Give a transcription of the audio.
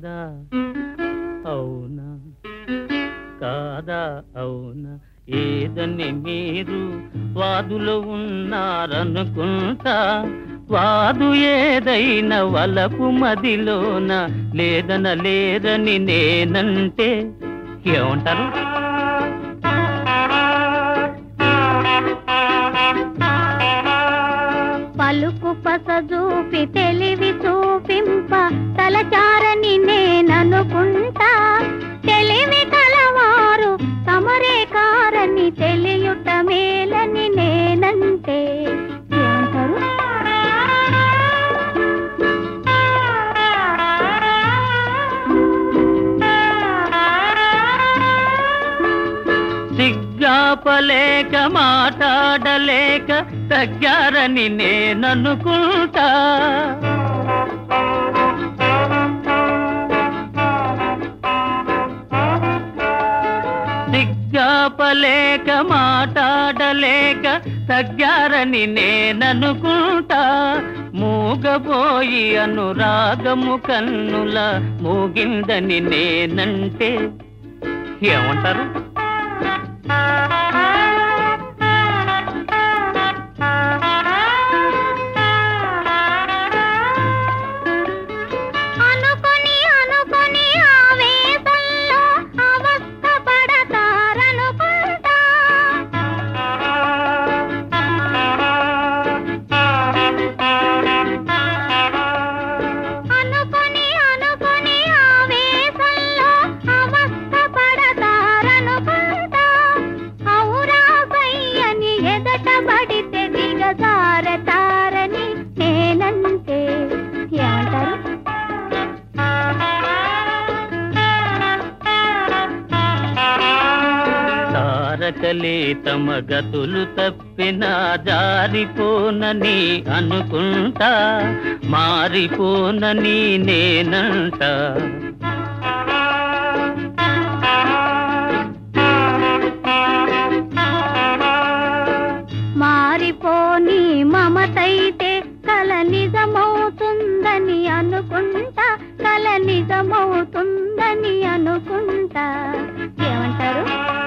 కాదా అవునా కాదా అవునా ఏదని మీరు వాదులో ఉన్నారనుకుంటా వాదు ఏదైనా వలపు మదిలోన లేదన లేదని నేనంటే ఏమంటారు పలుకు పస చూపి తెలివి చూపింప తలచారని నేననుకుంటా తెలివి కలవారు తమరే కారని తెలియుట మేలని నేనంటే ఏమంటారు సిగ్గాపలేక మాట్లాడలేక తగ్గారని నేననుకుంటా సిగ్గాపలేక మాట్లాడలేక తగ్గారని నేననుకుంటా మూగబోయి అనురాగము కన్నుల మూగిందని నేనంటే ఏమంటారు అనుకొని అనుకొని ఆవేశంలో అవస్థ పడతారనుకుంటా అనుకొని అనుకొని ఆవేశంలో అవస్థ పడతారనుకుంటా ఔరా సయ్యని ఎదట పడితే దిగజారతారని నేనంటే ఏమంటారు తారకలే తమ గతులు తప్పిన జారిపోనని అనుకుంటా మారిపోనని నేనంట మారిపోని మమతైతే కల నిజమవుతుందని అనుకుంటా కల నిజమవుతుందని అనుకుంటా ఏమంటారు